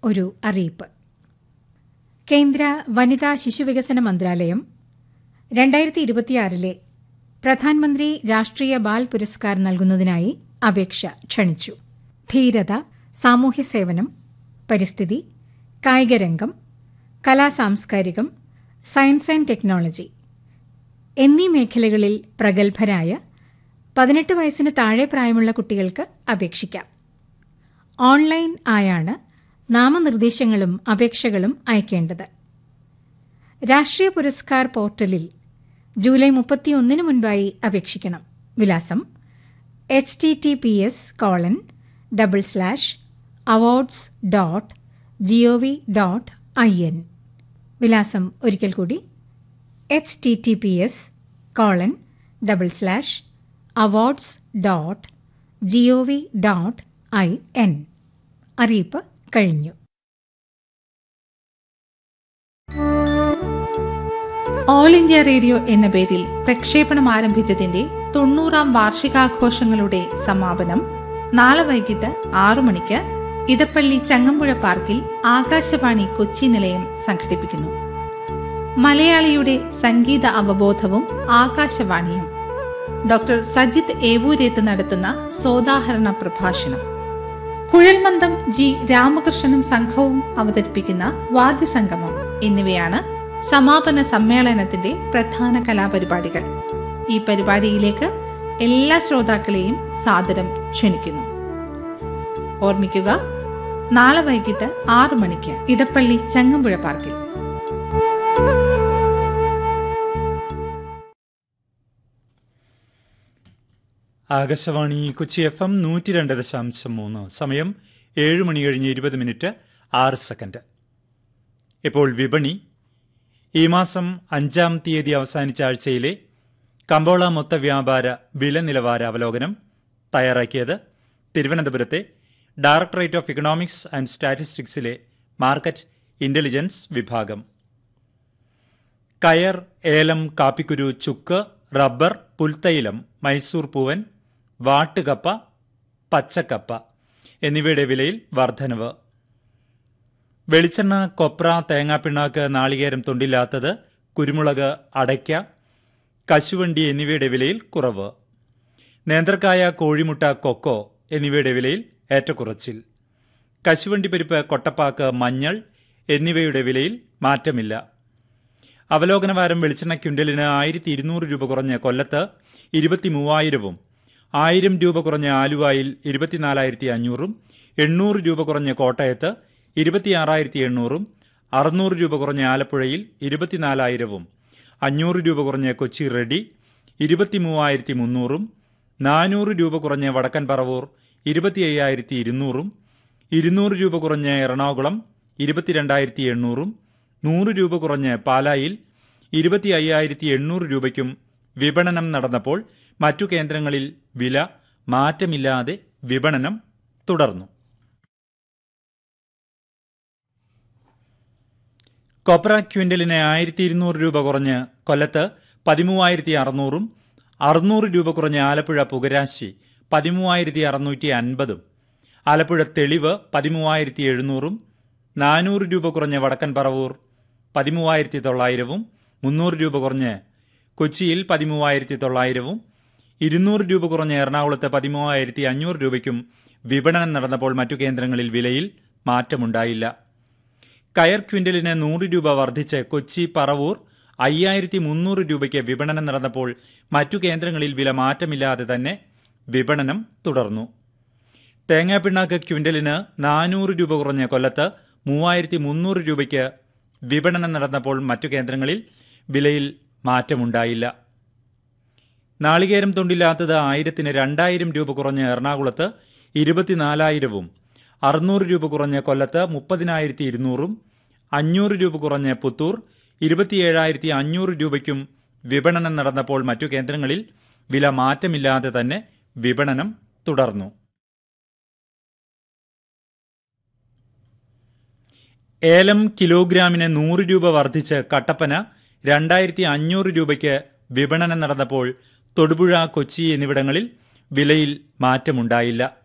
ഒരു അറിയിപ്പ് കേന്ദ്ര വനിതാ ശിശുവികസന മന്ത്രാലയം രണ്ടായിരത്തി ഇരുപത്തിയാറിലെ പ്രധാനമന്ത്രി രാഷ്ട്രീയ ബാൽ പുരസ്കാർ നൽകുന്നതിനായി അപേക്ഷ ക്ഷണിച്ചു ധീരത സാമൂഹ്യ സേവനം പരിസ്ഥിതി കായികരംഗം കലാസാംസ്കാരികം സയൻസ് ആൻഡ് ടെക്നോളജി എന്നീ മേഖലകളിൽ പ്രഗത്ഭരായ പതിനെട്ട് വയസ്സിന് താഴെ പ്രായമുള്ള കുട്ടികൾക്ക് അപേക്ഷിക്കാം ഓൺലൈൻ ആയാണ് നാമനിർദ്ദേശങ്ങളും അപേക്ഷകളും അയക്കേണ്ടത് രാഷ്ട്രീയ പുരസ്കാർ പോർട്ടലിൽ ജൂലൈ മുപ്പത്തിയൊന്നിന് മുൻപായി അപേക്ഷിക്കണം വിലാസം H T T P S colon double slash awards dot G O V dot I N വിലാസം ഒരിക്കൽ കൂടി H T T P S colon double slash awards dot G O V dot I N അറിയിപ്പ് കഴിഞ്ഞു all India radio എന്ന പേരിൽ പ്രക്ഷേപണം ആരംഭിച്ചതിന്റെ തൊണ്ണൂറാം വാർഷികാഘോഷങ്ങളുടെ സമാപനം നാളെ വൈകിട്ട് ആറു മണിക്ക് ഇടപ്പള്ളി ചങ്ങമ്പുഴ പാർക്കിൽ ആകാശവാണി കൊച്ചി നിലയം സംഘടിപ്പിക്കുന്നു മലയാളിയുടെ സംഗീത അവബോധവും ആകാശവാണിയും ഡോക്ടർ സജിത് ഏവൂരേത്ത് നടത്തുന്ന സോദാഹരണ പ്രഭാഷണം കുഴൽമന്ദം ജി രാമകൃഷ്ണനും സംഘവും അവതരിപ്പിക്കുന്ന വാദ്യസംഗമം എന്നിവയാണ് സമാപന സമ്മേളനത്തിന്റെ പ്രധാന കലാപരിപാടികൾ ഈ പരിപാടിയിലേക്ക് എല്ലാ ശ്രോതാക്കളെയും സാദരം ക്ഷണിക്കുന്നു ഓർമ്മിക്കുക നാളെ വൈകിട്ട് ആറു മണിക്ക് ഇടപ്പള്ളി ചങ്ങമ്പുഴ പാർക്കിൽ ആകാശവാണി കൊച്ചി എഫ് എം നൂറ്റി രണ്ട് ദശാംശം മൂന്ന് സമയം ഏഴ് മണി കഴിഞ്ഞ് ഇരുപത് മിനിറ്റ് ആറ് സെക്കൻഡ് ഇപ്പോൾ വിപണി ഈ മാസം അഞ്ചാം തീയതി അവസാനിച്ച ആഴ്ചയിലെ കമ്പോള മൊത്ത വ്യാപാര വില നിലവാര അവലോകനം തയ്യാറാക്കിയത് തിരുവനന്തപുരത്തെ ഡയറക്ടറേറ്റ് ഓഫ് ഇക്കണോമിക്സ് ആൻഡ് സ്റ്റാറ്റിസ്റ്റിക്സിലെ മാർക്കറ്റ് ഇന്റലിജൻസ് വിഭാഗം കയർ ഏലം കാപ്പിക്കുരു ചുക്ക് റബ്ബർ പുൽത്തൈലം മൈസൂർ പൂവൻ വാട്ടുകപ്പ പച്ചക്കപ്പ എന്നിവയുടെ വിലയിൽ വർധനവ് വെളിച്ചെണ്ണ കൊപ്ര തേങ്ങാപ്പിണ്ണാക്ക് നാളികേരം തൊണ്ടില്ലാത്തത് കുരുമുളക് അടയ്ക്ക കശുവണ്ടി എന്നിവയുടെ വിലയിൽ കുറവ് നേന്ത്രക്കായ കോഴിമുട്ട കൊക്കോ എന്നിവയുടെ വിലയിൽ ഏറ്റക്കുറച്ചിൽ കശുവണ്ടി പരിപ്പ് കൊട്ടപ്പാക്ക് മഞ്ഞൾ എന്നിവയുടെ വിലയിൽ മാറ്റമില്ല അവലോകനവാരം വെളിച്ചെണ്ണ ക്വിൻ്റലിന് ആയിരത്തി ഇരുന്നൂറ് രൂപ കുറഞ്ഞ കൊല്ലത്ത് ഇരുപത്തി മൂവായിരവും ആയിരം രൂപ കുറഞ്ഞ ആലുവായിൽ ഇരുപത്തിനാലായിരത്തി അഞ്ഞൂറും എണ്ണൂറ് രൂപ കുറഞ്ഞ കോട്ടയത്ത് ഇരുപത്തിയാറായിരത്തി എണ്ണൂറും അറുന്നൂറ് രൂപ കുറഞ്ഞ ആലപ്പുഴയിൽ ഇരുപത്തിനാലായിരവും അഞ്ഞൂറ് രൂപ കുറഞ്ഞ കൊച്ചി റെഡി ഇരുപത്തി മൂവായിരത്തി മുന്നൂറും നാനൂറ് രൂപ കുറഞ്ഞ വടക്കൻ പറവൂർ ഇരുപത്തി അയ്യായിരത്തി ഇരുന്നൂറും ഇരുന്നൂറ് രൂപ കുറഞ്ഞ എറണാകുളം ഇരുപത്തിരണ്ടായിരത്തി എണ്ണൂറും നൂറ് രൂപ കുറഞ്ഞ് പാലായിൽ ഇരുപത്തി അയ്യായിരത്തി എണ്ണൂറ് രൂപയ്ക്കും വിപണനം നടന്നപ്പോൾ മറ്റു കേന്ദ്രങ്ങളിൽ വില മാറ്റമില്ലാതെ വിപണനം തുടർന്നു കൊപ്ര ക്വിൻ്റലിന് ആയിരത്തി ഇരുന്നൂറ് രൂപ കുറഞ്ഞ് കൊല്ലത്ത് പതിമൂവായിരത്തി അറുന്നൂറും അറുന്നൂറ് രൂപ കുറഞ്ഞ് ആലപ്പുഴ പുകരാശി പതിമൂവായിരത്തി അറുന്നൂറ്റി അൻപതും ആലപ്പുഴ തെളിവ് പതിമൂവായിരത്തി എഴുന്നൂറും നാനൂറ് രൂപ കുറഞ്ഞ വടക്കൻ പറവൂർ പതിമൂവായിരത്തി തൊള്ളായിരവും മുന്നൂറ് രൂപ കുറഞ്ഞ് കൊച്ചിയിൽ പതിമൂവായിരത്തി തൊള്ളായിരവും ഇരുന്നൂറ് രൂപ കുറഞ്ഞ എറണാകുളത്ത് പതിമൂവായിരത്തി അഞ്ഞൂറ് രൂപയ്ക്കും വിപണനം നടന്നപ്പോൾ മറ്റു കേന്ദ്രങ്ങളിൽ വിലയിൽ മാറ്റമുണ്ടായില്ല കയർ ക്വിൻ്റലിന് നൂറ് രൂപ വർദ്ധിച്ച് കൊച്ചി പറവൂർ അയ്യായിരത്തി മുന്നൂറ് രൂപയ്ക്ക് വിപണനം നടന്നപ്പോൾ മറ്റു കേന്ദ്രങ്ങളിൽ വില മാറ്റമില്ലാതെ തന്നെ വിപണനം തുടർന്നു തേങ്ങാപ്പിണ്ണാക്ക് ക്വിൻ്റലിന് നാനൂറ് രൂപ കുറഞ്ഞ കൊല്ലത്ത് മൂവായിരത്തി മുന്നൂറ് രൂപയ്ക്ക് വിപണനം നടന്നപ്പോൾ മറ്റു കേന്ദ്രങ്ങളിൽ വിലയിൽ മാറ്റമുണ്ടായില്ല നാളികേരം തൊണ്ടില്ലാത്തത് ആയിരത്തിന് രണ്ടായിരം രൂപ കുറഞ്ഞ എറണാകുളത്ത് ഇരുപത്തിനാലായിരവും അറുന്നൂറ് രൂപ കുറഞ്ഞ കൊല്ലത്ത് മുപ്പതിനായിരത്തി ഇരുന്നൂറും അഞ്ഞൂറ് രൂപ കുറഞ്ഞ പുത്തൂർ ഇരുപത്തിയേഴായിരത്തി അഞ്ഞൂറ് രൂപയ്ക്കും വിപണനം നടന്നപ്പോൾ മറ്റു കേന്ദ്രങ്ങളിൽ വില മാറ്റമില്ലാതെ തന്നെ വിപണനം തുടർന്നു ഏലം കിലോഗ്രാമിന് നൂറ് രൂപ വർദ്ധിച്ച് കട്ടപ്പന രണ്ടായിരത്തി അഞ്ഞൂറ് രൂപയ്ക്ക് വിപണനം നടന്നപ്പോൾ തൊടുപുഴ കൊച്ചി എന്നിവിടങ്ങളിൽ വിലയിൽ മാറ്റമുണ്ടായില്ല